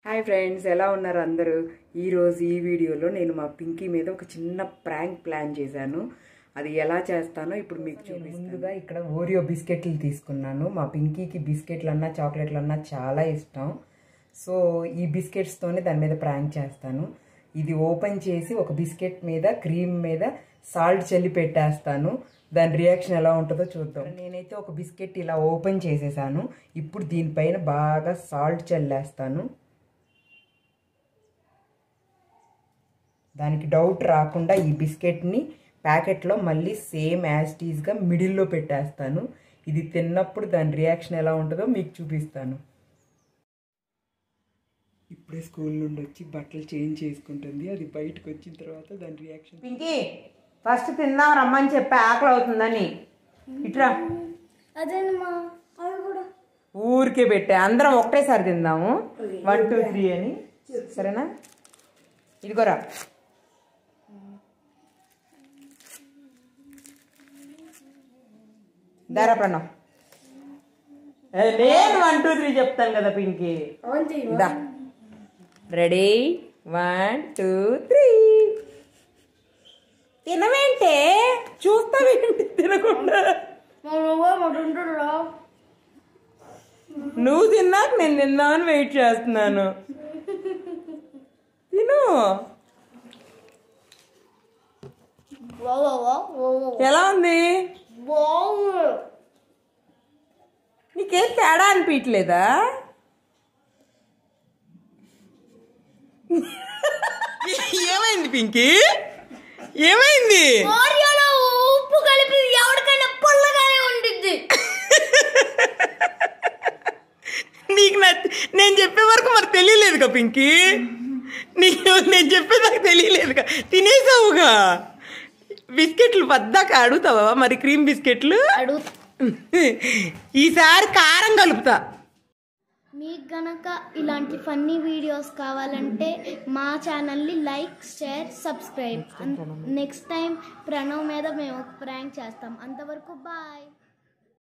hi friends ఎలా ఉన్నారు అందరూ ఈరోజు ఈ వీడియోలో నేను మా పింకీ మీద ఒక చిన్న ప్రాంక్ ప్లాన్ చేశాను అది ఎలా చేస్తానో ఇప్పుడు మీకు చూపిస్తాను ముందుగా ఇక్కడ ఓరియో బిస్కెట్లు తీసుకున్నాను మా పింకీకి బిస్కెట్లు అన్నా చాక్లెట్లు అన్నా చాలా ఇష్టం సో ఈ బిస్కెట్స్తోనే దాని మీద ప్రాంక్ చేస్తాను ఇది ఓపెన్ చేసి ఒక బిస్కెట్ మీద క్రీమ్ మీద సాల్ట్ చల్లి పెట్టేస్తాను దాని రియాక్షన్ ఎలా ఉంటుందో చూద్దాం నేనైతే ఒక బిస్కెట్ ఇలా ఓపెన్ చేసేసాను ఇప్పుడు దీనిపైన బాగా సాల్ట్ చల్లేస్తాను దానికి డౌట్ రాకుండా ఈ బిస్కెట్ని ప్యాకెట్లో మళ్ళీ సేమ్ యాజ్టీస్గా మిడిల్లో పెట్టేస్తాను ఇది తిన్నప్పుడు దాని రియాక్షన్ ఎలా ఉంటుందో మీకు చూపిస్తాను ఇప్పుడే స్కూల్ నుండి వచ్చి బట్టలు చేంజ్ చేసుకుంటుంది అది బయటకు వచ్చిన తర్వాత దాని రియాక్షన్ పింకీ ఫస్ట్ తిందాం రమ్మని చెప్పి ఆకలి అవుతుందని ఇట్రా అదేనమ్మా అవి కూడా ఊరికే పెట్టే అందరం ఒకటేసారి తిందాము వన్ టూ త్రీ అని సరేనా ఇదిగోరా దారా ప్రణవ్ ఏ, నేను వన్ టూ త్రీ చెప్తాను కదా పింకీ అవంతి దా రెడీ వన్ టూ త్రీ తినవేంటే చూస్తావేంటి తినకుండా మా నువ్వు మా ఉంటురా నువ్వు తిన్నాక నేను తిందామని వెయిట్ చేస్తున్నాను తిను ఎలా ఉంది బాగుంది నీకేం తేడా అనిపించలేదా ఏమైంది పింకీ ఏమైంది ఆరియాలో ఉప్పు కలిపి ఎవరికైనా పుల్లగానే ఉండిద్ది నీకు నచ్చ నేను చెప్పే వరకు మరి తెలియలేదుగా పింకీ నీకు నేను చెప్పేదాకా తెలియలేదుగా తినేసావుగా బిస్కెట్లు పద్దాక అడుగుతావా మరి క్రీమ్ బిస్కెట్లు అడుగు ఈసారి కారం కలుపుతా మీకు గనక ఇలాంటి ఫన్నీ వీడియోస్ కావాలంటే మా ఛానల్ని like share subscribe next time Pranav మీద మేము ఒక ప్రాంక్ చేస్తాం అంతవరకు బాయ్